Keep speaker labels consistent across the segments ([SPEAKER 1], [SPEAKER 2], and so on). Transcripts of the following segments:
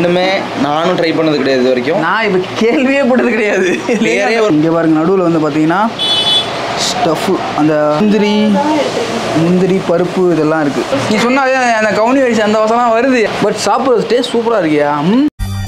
[SPEAKER 1] ரெண்டுமே நானும் ட்ரை பண்ணது கிடையாது இது வரைக்கும்
[SPEAKER 2] நான் இப்போ கேள்வியே பட்டது கிடையாது
[SPEAKER 1] வேறே ஒரு-
[SPEAKER 2] இங்கே பாருங்க நடுவில் வந்து பார்த்தீங்கன்னா ஸ்டஃப்பு அந்த முந்திரி முந்திரி பருப்பு இதெல்லாம் இருக்குது நீ சொன்னாலே அந்த கவுனி அரிசி அந்த வசலாம் வருது பட் சாப்பிட்றது டேஸ்ட் சூப்பராக இருக்கியா ம்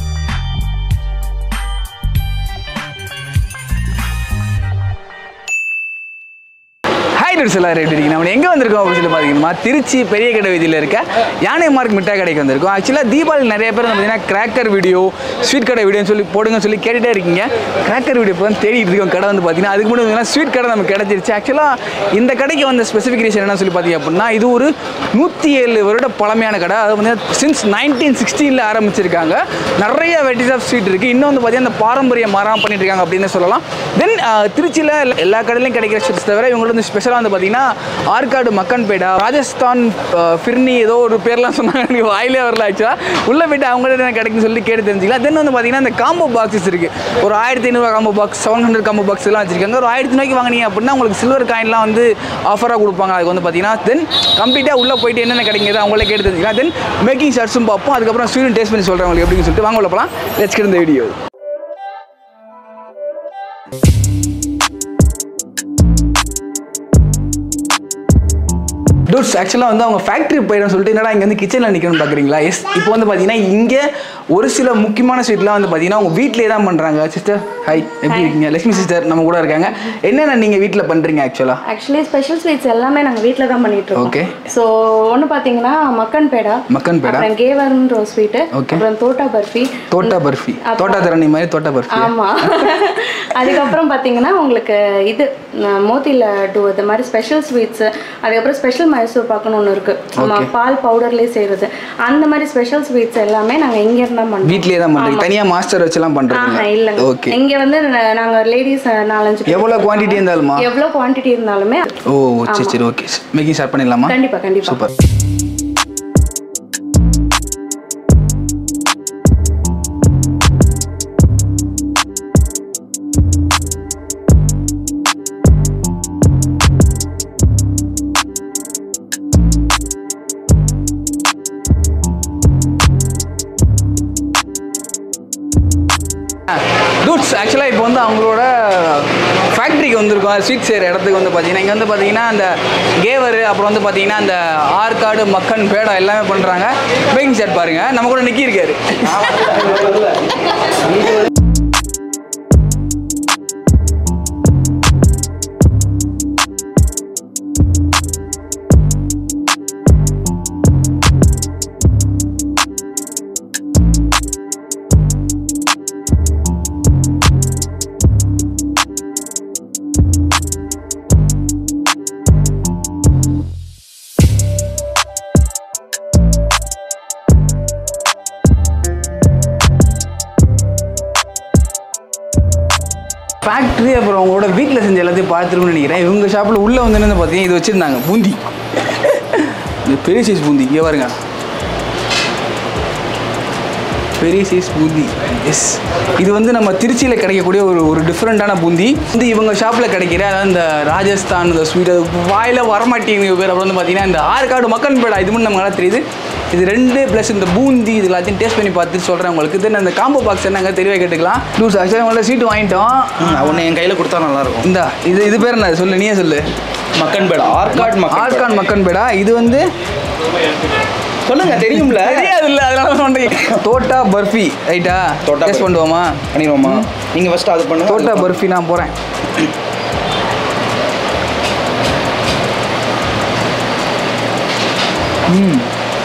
[SPEAKER 2] ஹாய் டூர்ஸ் எல்லாரும் எப்படி இருக்கீங்க நம்ம எங்கே வந்திருக்கோம் அப்படின்னு சொல்லி பார்த்தீங்கன்னா திருச்சி பெரிய கடை வீதியில் இருக்க யானை மார்க் மிட்டாய் கடைக்கு வந்திருக்கோம் ஆக்சுவலாக தீபாவளி நிறைய பேர் வந்து பார்த்தீங்கன்னா கிராக்கர் வீடியோ ஸ்வீட் கடை வீடியோன்னு சொல்லி போடுங்கன்னு சொல்லி கேட்டுகிட்டே இருக்கீங்க கிராக்கர் வீடியோ இப்போ தான் தேடிட்டு இருக்கோம் கடை வந்து பார்த்தீங்கன்னா அதுக்கு முன்னாடி பார்த்தீங்கன்னா ஸ்வீட் கடை நமக்கு கிடச்சிருச்சு ஆக்சுவலாக இந்த கடைக்கு வந்த ஸ்பெசிஃபிக் ரீசன் என்ன சொல்லி பார்த்தீங்க அப்படின்னா இது ஒரு நூற்றி ஏழு வருட பழமையான கடை அது வந்து சின்ஸ் நைன்டீன் சிக்ஸ்டீனில் ஆரம்பிச்சிருக்காங்க நிறைய வெரைட்டிஸ் ஆஃப் ஸ்வீட் இருக்குது இன்னும் வந்து பார்த்தீங்கன்னா அந்த பாரம்பரிய மாறாம பண்ணிட்டு இருக்காங்க அப்படின்னு சொல்லலாம் தென் திருச்சியில் எல்லா கடையிலையும் கிடைக்கிற ஸ்வீட்ஸ் தவிர இவங்களோட வந்து ஸ்பெஷலாக வந்து பார்த்தீங்கன்னா ஆற்காடு மக்கன் பேடா ராஜஸ்தான் அஹ், ஃபிர்னி ஏதோ ஒரு பேர்லாம் சொன்னாங்க எனக்கு வாயிலே வரல ஆக்சுவலாக உள்ளே போயிட்டு அவங்கள்ட்ட என்ன கிடைக்குன்னு சொல்லி கேட்டு தெரிஞ்சுக்கலாம் தென் வந்து பார்த்தீங்கன்னா இந்த காம்போ பாக்ஸஸ் இருக்குது ஒரு ஆயிரத்தி ஐநூறு combo box seven hundred combo box எல்லாம் வச்சிருக்காங்க ஒரு ஆயிரத்தி ரூபாய்க்கு வாங்கினீங்க அப்படின்னா உங்களுக்கு சில்வர் காயின்லாம் வந்து ஆஃபராக கொடுப்பாங்க அதுக்கு வந்து பார்த்தீங்கன்னா தென் கம்ப்ளீட்டாக உள்ளே போயிட்டு என்னென்ன கிடைக்குது அவங்களே கேட்டு தெரிஞ்சுக்கலாம் தென் மேக்கிங் ஷார்ட்ஸும் பார்ப்போம் அதுக்கப்புறம் ஸ்வீட் டேஸ்ட் பண்ணி சொல்கிறேன் உங்களுக்கு எப்படின்னு சொல்லிட்டு வாங்க உள்ள போகலாம் லெட்ஸ் இந்த வீடியோ டூட்ஸ் ஆக்சுவலாக வந்து அவங்க ஃபேக்ட்ரி போயிடும் சொல்லிட்டு என்னடா இங்கே வந்து கிச்சனில் நிற்கணும்னு பார்க்குறீங்களா எஸ் இப்போ வந்து பார்த்தீங்கன்னா இங்கே ஒரு சில முக்கியமான ஸ்வீட்லாம் வந்து பார்த்தீங்கன்னா அவங்க வீட்டிலே தான் பண்ணுறாங்க சிஸ்டர் ஹாய் எப்படி இருக்கீங்க லட்சுமி சிஸ்டர் நம்ம கூட இருக்காங்க என்னென்ன நீங்கள் வீட்டில் பண்ணுறீங்க ஆக்சுவலாக
[SPEAKER 3] ஆக்சுவலி ஸ்பெஷல் ஸ்வீட்ஸ் எல்லாமே நாங்கள் வீட்டில் தான் பண்ணிட்டு இருக்கோம்
[SPEAKER 2] Okay.
[SPEAKER 3] ஸோ ஒன்று பார்த்தீங்கன்னா மக்கன் பேடா
[SPEAKER 2] மக்கன் பேடா
[SPEAKER 3] அப்புறம் கேவர்ன்ற ஒரு ஸ்வீட்டு
[SPEAKER 2] Okay.
[SPEAKER 3] அப்புறம் தோட்டா பர்ஃபி
[SPEAKER 2] தோட்டா பர்ஃபி
[SPEAKER 3] அப்புறம்-
[SPEAKER 2] தோட்டா தரணி மாதிரி தோட்டா பர்ஃபி
[SPEAKER 3] ஆமா அதுக்கப்புறம் பார்த்தீங்கன்னா உங்களுக்கு இது அஹ், மோத்தி லட்டு இது மாதிரி ஸ்பெஷல் ஸ்வீட்ஸ் அதுக்கப்புறம் ஸ்பெஷல் மைசூர் பாக்குன்னு ஒன்று இருக்கு நம்ம பால் பவுடர்லேயே செய்கிறது அந்த மாதிரி ஸ்பெஷல் ஸ்வீட்ஸ் எல்லாமே நாங்கள் இங்கே இருந்தா பண்ணுறோம்
[SPEAKER 2] வீட்லேயே தான் பண்ணுறீங்க தனியாக மாஸ்டர் வச்சுலாம்
[SPEAKER 3] ஆஹா
[SPEAKER 2] பண்ணுறீங்க
[SPEAKER 3] இல்லைங்க
[SPEAKER 2] ஓகே
[SPEAKER 3] இங்க வந்து ந- நாங்க லேடிஸ் நாலஞ்சு பேர்
[SPEAKER 2] எவ்வளோ குவான்டிட்டி இருந்தாலுமா
[SPEAKER 3] எவ்வளோ குவான்டிட்டி இருந்தாலுமே
[SPEAKER 2] ஓ சரி சரி ஓகே மேக்கிங் ஸ்டார்ட் பண்ணிடலாமா
[SPEAKER 3] கண்டிப்பா கண்டிப்பா
[SPEAKER 2] சூப்பர் டூட்ஸ் ஆக்சுவலாக இப்போ வந்து அவங்களோட ஃபேக்ட்ரிக்கு வந்திருக்கோம் ஸ்வீட் செய்கிற இடத்துக்கு வந்து பார்த்தீங்கன்னா இங்கே வந்து பார்த்தீங்கன்னா அந்த கேவர் அப்புறம் வந்து பார்த்தீங்கன்னா அந்த ஆற்காடு மக்கன் பேடா எல்லாமே பண்ணுறாங்க பேக்கிங் செட் பாருங்க நம்ம கூட நிக்கி இருக்காரு ஃபேக்ட்ரி அப்புறம் அவங்களோட வீட்டில் செஞ்ச எல்லாத்தையும் பார்த்துருக்குன்னு நினைக்கிறேன் இவங்க ஷாப்பில் உள்ளே வந்து என்னன்னு பார்த்தீங்கன்னா இது வச்சுருந்தாங்க பூந்தி இது பெரிய சைஸ் பூந்தி இங்கே பாருங்க பெரிய சைஸ் பூந்தி எஸ் இது வந்து நம்ம திருச்சியில் கிடைக்கக்கூடிய ஒரு ஒரு டிஃப்ரெண்ட்டான பூந்தி வந்து இவங்க ஷாப்பில் கிடைக்கிற அதாவது இந்த ராஜஸ்தான் இந்த ஸ்வீட் அது வாயில் வரமாட்டேங்குது பேர் அப்புறம் வந்து பார்த்தீங்கன்னா இந்த ஆற்காடு மக்கள் பேடா இது மட்டும் நமக்கு தெரியுது இது ரெண்டு ப்ளஸ் இந்த பூந்தி இது எல்லாத்தையும் டேஸ்ட் பண்ணி பார்த்துட்டு சொல்கிறேன் உங்களுக்கு தென் அந்த காம்போ பாக்ஸ் என்னங்க தெளிவாக கேட்டுக்கலாம் லூஸ் ஆக்சுவலாக உங்களோட சீட்டு வாங்கிட்டோம்
[SPEAKER 1] ஒன்று என் கையில் கொடுத்தா நல்லா இருக்கும்
[SPEAKER 2] இந்தா இது இது பேர் என்ன சொல்லு நீயே சொல்லு
[SPEAKER 1] மக்கன் பேடா ஆர்காட் மக்கன்
[SPEAKER 2] ஆர்கான் மக்கன் பேடா இது வந்து
[SPEAKER 1] சொல்லுங்க தெரியும்ல
[SPEAKER 2] தெரியாது இல்லை அதனால சொல்றீங்க தோட்டா பர்ஃபி ரைட்டா
[SPEAKER 1] தோட்டா
[SPEAKER 2] டேஸ்ட்
[SPEAKER 1] பர்ஃபி.
[SPEAKER 2] பண்ணுவோமா
[SPEAKER 1] பண்ணிடுவோமா நீங்கள் ஃபஸ்ட்டு அது பண்ணுங்க
[SPEAKER 2] தோட்டா பர்ஃபி நான் போகிறேன் ம்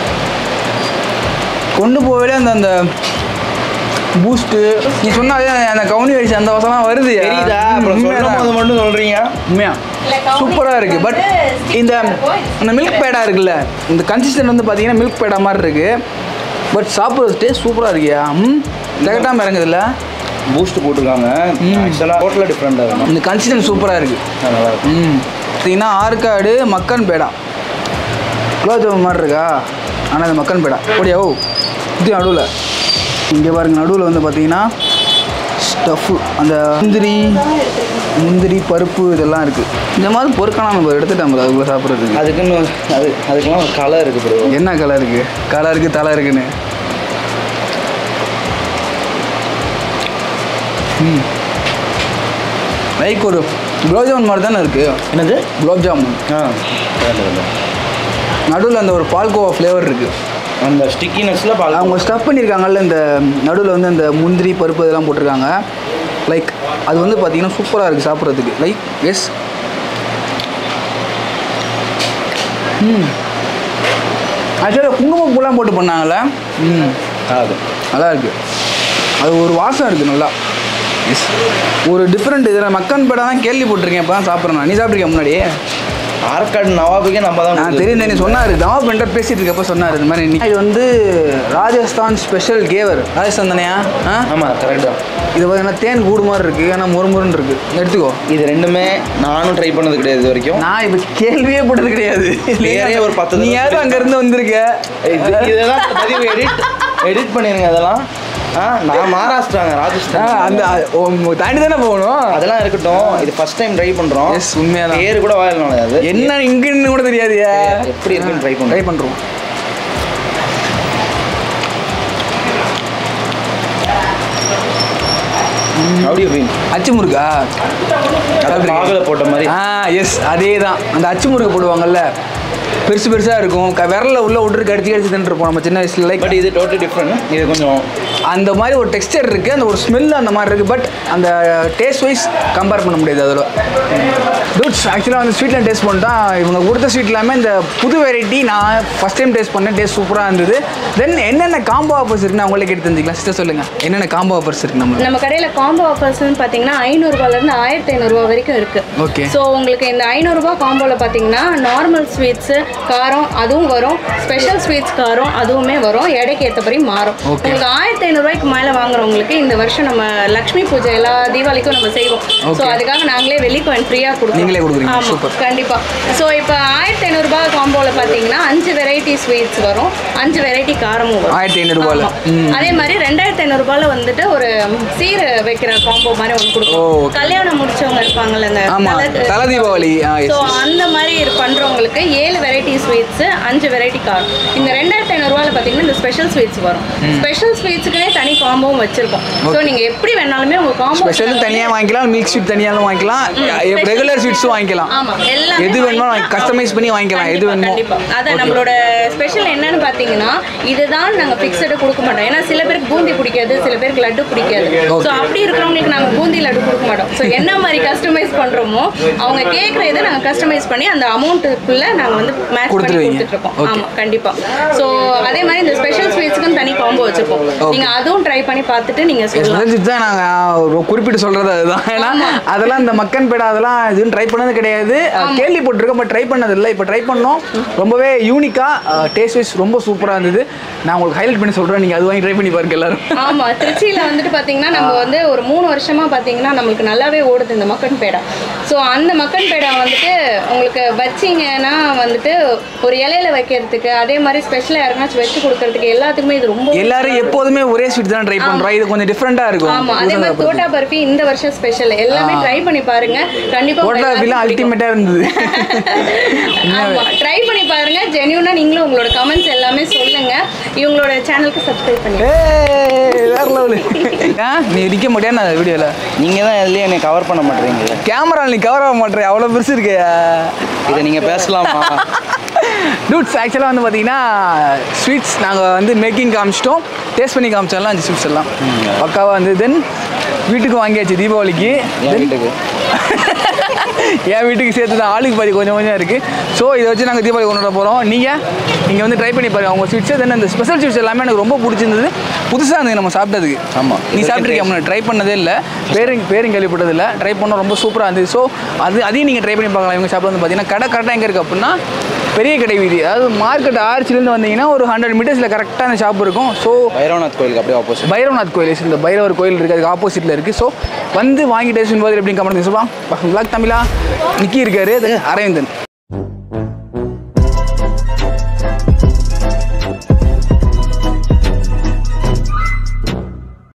[SPEAKER 2] கொண்டு போகவே அந்த அந்த பூஸ்ட்டு நீ சொன்னாலே அந்த கவுனி அரிசி அந்த வசலாம் வருது
[SPEAKER 1] தெரியுதா அப்புறம் சொல்லும் போது மட்டும் சொல்கிறீங்க
[SPEAKER 2] உண்மையா சூப்பராக இருக்குது பட் இந்த இந்த மில்க் பேடா இருக்குல்ல இந்த கன்சிஸ்டன்ட் வந்து பார்த்தீங்கன்னா மில்க் பேடா மாதிரி இருக்குது பட் சாப்பிட்றது டேஸ்ட் சூப்பராக இருக்கியா ம் திகட்டாமல் இறங்குதுல்ல
[SPEAKER 1] பூஸ்ட் போட்டிருக்காங்க ஆக்சுவலாக டோட்டலாக டிஃப்ரெண்ட்டாக இருக்கும்
[SPEAKER 2] இந்த கன்சிஸ்டன்ட் சூப்பராக இருக்குது
[SPEAKER 1] நல்லா இருக்கும்
[SPEAKER 2] ம் பார்த்தீங்கன்னா ஆற்காடு மக்கன் பேடா குலோப் ஜாமுன் மாதிரி இருக்கா ஆனால் இது மக்கன் பேடா ஓடியா ஓ இது நடுவில் இங்கே பாருங்க நடுவில் வந்து பார்த்தீங்கன்னா ஸ்டஃப்பு அந்த முந்திரி முந்திரி பருப்பு இதெல்லாம் இருக்குது இந்த மாதிரி பொருட்களாம் நம்ம எடுத்துட்டோம் bro, அதுக்குள்ளே சாப்பிட்றதுக்கு
[SPEAKER 1] அதுக்குன்னு அது அதுக்கெல்லாம் ஒரு கலர் இருக்குது ப்ரோ
[SPEAKER 2] என்ன கலர் இருக்குது கலருக்கு தலை இருக்குன்னு ம் லைக் ஒரு குலோப் ஜாமுன் மாதிரி தானே இருக்குது
[SPEAKER 1] என்னது
[SPEAKER 2] குலோப் ஜாமுன்
[SPEAKER 1] ஆ கரெக்ட், கரெக்ட்.
[SPEAKER 2] நடுவில் அந்த ஒரு பால்கோவா ஃப்ளேவர் இருக்குது
[SPEAKER 1] அந்த ஸ்டிக்கினஸ்ல பால்
[SPEAKER 2] அவங்க ஸ்டஃப் பண்ணியிருக்காங்கல்ல இந்த நடுவில் வந்து அந்த முந்திரி பருப்பு இதெல்லாம் போட்டிருக்காங்க லைக் அது வந்து பார்த்தீங்கன்னா சூப்பராக இருக்குது சாப்பிட்றதுக்கு லைக் எஸ் ம் ஆக்சுவலாக குங்குமப்பூலாம் போட்டு பண்ணாங்கல்ல ம்
[SPEAKER 1] அது
[SPEAKER 2] நல்லா இருக்குது அது ஒரு வாசம் இருக்குது நல்லா எஸ் ஒரு டிஃப்ரெண்ட் இதில் மக்கன் பேடை தான் கேள்விப்பட்டிருக்கேன் இப்போ தான் சாப்பிட்றேன் நான். நீ சாப்பிட்ருக்கேன் முன்னாடி
[SPEAKER 1] ஆற்காடு நவாபுக்கே நம்ம தான்
[SPEAKER 2] நான் தெரியும் நீ சொன்னார் தவா பெண்டர் பேசிட்டு இருக்கப்ப சொன்னார் இந்த மாதிரி இன்னைக்கு இது வந்து ராஜஸ்தான் ஸ்பெஷல் கேவர் ராஜஸ்தான் தானேயா ஆ
[SPEAKER 1] ஆமா கரெக்ட் தான்
[SPEAKER 2] இது பார்த்தீங்கன்னா தேன் கூடு மாதிரி இருக்கு ஆனால் முறுமுறுன்னு இருக்கு எடுத்துக்கோ
[SPEAKER 1] இது ரெண்டுமே நானும் ட்ரை பண்ணது கிடையாது இது வரைக்கும்
[SPEAKER 2] நான் இப்போ கேள்வியே போட்டது கிடையாது
[SPEAKER 1] வேறே ஒரு பத்து
[SPEAKER 2] நீ
[SPEAKER 1] தடவை
[SPEAKER 2] யாரும் அங்கேருந்து வந்திருக்க
[SPEAKER 1] இது- இதெல்லாம் பதிவு எடிட் எடிட் பண்ணிருங்க அதெல்லாம் ஆ நான் மகாராஷ்டிராங்க
[SPEAKER 2] ஆ,
[SPEAKER 1] ராஜஸ்தான்
[SPEAKER 2] அந்த ஓ, தாண்டி தானே போகணும்
[SPEAKER 1] அதெல்லாம் இருக்கட்டும் இது ஃபர்ஸ்ட் டைம் ட்ரை பண்றோம்
[SPEAKER 2] Yes, உண்மையாதான்.
[SPEAKER 1] பேர் கூட வாயில நுழையாது
[SPEAKER 2] என்ன இங்கன்னு கூட தெரியாதுயா
[SPEAKER 1] எப்படி இருக்குன்னு try பண்றோம்.
[SPEAKER 2] ட்ரை பண்ணுறோம்
[SPEAKER 1] அப்படியே ஃபீல்
[SPEAKER 2] அச்சு முறுக்கா
[SPEAKER 1] பாகல போட்ட மாதிரி
[SPEAKER 2] ஆ எஸ் அதே தான் அந்த அச்சு முறுக்கு போடுவாங்கல்ல பெருசு பெருசாக இருக்கும் க விரல்ல உள்ள விட்டு கடிச்சு கடிச்சு தின்றுருப்போம் நம்ம சின்ன வயசுல லைக்
[SPEAKER 1] பட் இது டோட்டலி டிஃப்ரெண்ட் இது கொஞ்சம்
[SPEAKER 2] அந்த மாதிரி ஒரு டெக்ஸ்டர் இருக்குது அந்த ஒரு ஸ்மெல் அந்த மாதிரி இருக்குது பட் அந்த டேஸ்ட் வைஸ் கம்பேர் பண்ண முடியாது அதில் டூட்ஸ் ஆக்சுவலாக வந்து ஸ்வீட்லாம் டேஸ்ட் பண்ணிட்டா இவங்க கொடுத்த ஸ்வீட் எல்லாமே இந்த புது வெரைட்டி நான் ஃபஸ்ட் டைம் டேஸ்ட் பண்ணேன் டேஸ்ட் சூப்பராக இருந்தது தென் என்னென்ன காம்போ ஆஃபர்ஸ் இருக்குன்னு அவங்களே கேட்டு தெரிஞ்சுக்கலாம் சிஸ்டர் சொல்லுங்கள் என்னென்ன காம்போ ஆஃபர்ஸ் இருக்கு நம்ம
[SPEAKER 3] நம்ம கடையில் காம்போ ஆஃபர்ஸ்னு பார்த்தீங்கன்னா ஐநூறுரூபாலேருந்து ஆயிரத்தி ஐநூறுரூவா வரைக்கும் இருக்குது
[SPEAKER 2] Okay.
[SPEAKER 3] ஸோ உங்களுக்கு இந்த ஐநூறுரூபா காம்போவில் பார்த்தீங்கன்னா நார்மல் ஸ்வீட்ஸு காரம் அதுவும் வரும் ஸ்பெஷல் ஸ்வீட்ஸ் காரம் அதுவுமே வரும் எடைக்கு ஏற்றபடி மாறும்
[SPEAKER 2] Okay.
[SPEAKER 3] உங்களுக்கு ஆயிரத்தி ஐநூறுரூவாய்க்கு மேலே வாங்குறவங்களுக்கு இந்த வருஷம் நம்ம லக்ஷ்மி பூஜை எல்லா தீபாவளிக்கும் நம்ம செய்வோம் ஸோ
[SPEAKER 2] Okay.
[SPEAKER 3] அதுக்காக நாங்களே வெளிக்கோயின் ஃப்ரீயாக கொடுக்குறோம்
[SPEAKER 2] நீங்களே கொடுக்குறீங்க.
[SPEAKER 3] ஆமாம்
[SPEAKER 2] Super.
[SPEAKER 3] கண்டிப்பாக ஸோ இப்போ ஆயிரத்தி ஐநூறுரூபா காம்போவில் பார்த்தீங்கன்னா அஞ்சு வெரைட்டி ஸ்வீட்ஸ் வரும் அஞ்சு வெரைட்டி காரமும் வரும்
[SPEAKER 2] 1500
[SPEAKER 3] ஆமா. அதே மாதிரி ரெண்டாயிரத்தி ஐநூறுபால வந்துட்டு ஒரு சீர் வைக்கிற காம்போ மாதிரி ஒன்று
[SPEAKER 2] ஓ,
[SPEAKER 3] கொடுக்கும்
[SPEAKER 2] okay.
[SPEAKER 3] கல்யாணம் முடிச்சவங்க இருப்பாங்கல்ல இந்த
[SPEAKER 2] ஆமா
[SPEAKER 3] தலை-
[SPEAKER 2] தலை தீபாவளி ஆ
[SPEAKER 3] ஸோ
[SPEAKER 2] எஸ்
[SPEAKER 3] அந்த மாதிரி இது பண்றவங்களுக்கு ஏழு வெரைட்டி ஸ்வீட்ஸ் அஞ்சு வெரைட்டி காரம் இந்த ரெண்டாயிரத்தி ஐநூறுவால பார்த்தீங்கன்னா இந்த ஸ்பெஷல் ஸ்வீட்ஸ் வரும் ஸ்பெஷல் ஸ்வீட்ஸுக்குனே தனி காம்போவும் வச்சிருக்கோம் ஸோ நீங்க எப்படி வேணாலுமே உங்க காம்போ
[SPEAKER 2] ஸ்பெஷல் தனியாக வாங்கிக்கலாம் மில்க் ஸ்வீட் தனியாலும் வாங்கிக்கலாம் ரெகுலர் ஸ்வீட்ஸும் வாங்கிக்கலாம்
[SPEAKER 3] ஆமா எல்லாமே
[SPEAKER 2] எது வேணுமோ
[SPEAKER 3] வாங்கிக்கலாம்.
[SPEAKER 2] கஸ்டமைஸ் பண்ணி வாங்கிக்கலாம் எது
[SPEAKER 3] கண்டிப்பா,
[SPEAKER 2] வேணுமோ
[SPEAKER 3] கண்டிப்பா அதான் நம்மளோட ஸ்பெஷல் என்னன்னு பாத்தீங்கன்னா இதுதான் நாங்க பிக்சடு கொடுக்க மாட்டோம் ஏன்னா சில பேருக்கு பூந்தி பிடிக்காது சில பேருக்கு லட்டு பிடிக்காது ஸோ அப்படி இருக்கிறவங்களுக்கு நாங்க பூந்தி லட்டு கொடுக்க மாட்டோம் ஸோ என்ன மாதிரி கஸ்டமைஸ் பண்றோமோ அவங்க கேட்குற இதை நாங்க கஸ்டமைஸ் பண்ணி அந்த அமௌண்ட்டுக்குள்ள நாங்க வந்து மேட்ச் பண்ணி
[SPEAKER 2] கொடுத்துருவீங்க.
[SPEAKER 3] கொடுத்துட்டு இருக்கோம்
[SPEAKER 2] Okay.
[SPEAKER 3] ஆமா கண்டிப்பா ஸோ அதே மாதிரி இந்த ஸ்பெஷல் ஸ்வீட்ஸ்க்கும் தனி காம்போ வச்சிருப்போம் நீங்க அதுவும் ட்ரை பண்ணி பார்த்துட்டு நீங்க சொல்லலாம்
[SPEAKER 2] ஸ்பெஷல் தான் நாங்கள் குறிப்பிட்டு சொல்கிறது அதுதான் ஏன்னா அதெல்லாம் இந்த மக்கன் பேடா அதெல்லாம் இதுவும் ட்ரை பண்ணது கிடையாது கேள்விப்பட்டிருக்கோம் பட் ட்ரை பண்ணது இல்லை இப்போ ட்ரை பண்ணோம் ரொம்பவே யூனிக்காக டேஸ்ட் வைஸ் ரொம்ப சூப்பராக இருந்தது நான் உங்களுக்கு ஹைலைட் பண்ணி சொல்கிறேன் நீங்கள் அது வாங்கி ட்ரை பண்ணி பாருங்க எல்லாரும்
[SPEAKER 3] ஆமா திருச்சியில வந்துட்டு பாத்தீங்கன்னா நம்ம வந்து ஒரு மூணு வருஷமா பாத்தீங்கன்னா நம்மளுக்கு நல்லாவே ஓடுது இந்த மக்கன் பேடா ஸோ அந்த மக்கன் பேடா வந்துட்டு உங்களுக்கு வச்சீங்கன்னா வந்துட்டு ஒரு இலையில வைக்கிறதுக்கு அதே மாதிரி ஸ்பெஷலாக யாருக்காச்சும் வச்சு கொடுக்கறதுக்கு எல்லாத்துக்குமே இது ரொம்ப
[SPEAKER 2] எல்லாரும் எப்போதுமே ஒரே ஸ்வீட் தான் ட்ரை பண்ணுறோம் இது கொஞ்சம் டிஃப்ரெண்ட்டாக இருக்கும்
[SPEAKER 3] ஆமா அதே மாதிரி தோட்டா பர்ஃபி இந்த வருஷம் ஸ்பெஷல் எல்லாமே ட்ரை பண்ணி பாருங்க கண்டிப்பா உங்க
[SPEAKER 2] ஹோட்டல்
[SPEAKER 3] எல்லாருக்கும்
[SPEAKER 2] ஃபீலாம்
[SPEAKER 3] பிடிக்கும்.
[SPEAKER 2] அல்டிமேட்டாக இருந்தது
[SPEAKER 3] ஆமா ட்ரை பண்ணி பாருங்க ஜென்யூனா நீங்களும் உங்களோட கமெண்ட்ஸ் எல்லாமே சொல்லுங்க இவங்களோட சேனலுக்கு சப்ஸ்கிரைப் பண்ணி
[SPEAKER 2] ஏய், வேற லெவலு நீ நிற்க மாட்டியா நான் வீடியோவில்
[SPEAKER 1] நீங்க தான் இதுலயே என்னை கவர் பண்ண மாட்டீங்கல்ல
[SPEAKER 2] கேமரா நீ கவர் ஆக மாட்டேன் அவ்வளோ பெருசு இருக்கு
[SPEAKER 1] இதை நீங்க பேசலாமா
[SPEAKER 2] டூட்ஸ் ஆக்சுவலாக வந்து பார்த்தீங்கன்னா ஸ்வீட்ஸ் நாங்கள் வந்து மேக்கிங் காமிச்சிட்டோம் டேஸ்ட் பண்ணி காமிச்சிடலாம் அஞ்சு ஸ்வீட்ஸ் எல்லாம் பக்காவாக வந்து தென் வீட்டுக்கு வாங்கியாச்சு தீபாவளிக்கு
[SPEAKER 1] என் வீட்டுக்கு
[SPEAKER 2] என் வீட்டுக்கு சேர்த்து தான் ஆளுக்கு பாதி கொஞ்சம் கொஞ்சம் இருக்குது ஸோ இதை வச்சு நாங்கள் தீபாவளி கொண்டாட போகிறோம் நீங்கள் நீங்கள் வந்து ட்ரை பண்ணி பாருங்க அவங்க ஸ்வீட்ஸு தென் அந்த ஸ்பெஷல் ஸ்வீட்ஸ் எல்லாமே எனக்கு ரொம்ப பிடிச்சிருந்தது புதுசாக இருந்தது நம்ம சாப்பிட்டதுக்கு
[SPEAKER 1] ஆமா.
[SPEAKER 2] நீ சாப்பிட்ருக்கியா முன்னாடி ட்ரை பண்ணதே இல்லை பேரும் பேரும் கேள்விப்பட்டது இல்லை ட்ரை பண்ணோம் ரொம்ப சூப்பராக இருந்தது ஸோ அது அதையும் நீங்கள் ட்ரை பண்ணி பார்க்கலாம் இவங்க ஷாப்பில் வந்து பார்த்தீங்கன்னா கடை கரெக்டாக எங்கே இருக்குது அப்படின்னா பெரிய கடை வீதி அதாவது மார்க்கெட் ஆர்ச்சிலேருந்து வந்தீங்கன்னா ஒரு ஹண்ட்ரட் மீட்டர்ஸில் கரெக்டாக அந்த ஷாப் இருக்கும் ஸோ
[SPEAKER 1] பைரவநாத் கோயிலுக்கு அப்படியே ஆப்போசிட்
[SPEAKER 2] பைரவநாத் கோயில் இந்த பைரவர் கோயில் இருக்குது அதுக்கு ஆப்போசிட்டில் இருக்குது ஸோ வந்து வாங்கி டேஸ்ட் போது எப்படின்னு கமெண்ட் சொல்லலாம் பிளாக் தமிழா நிக்கி இருக்காரு அரவிந்தன்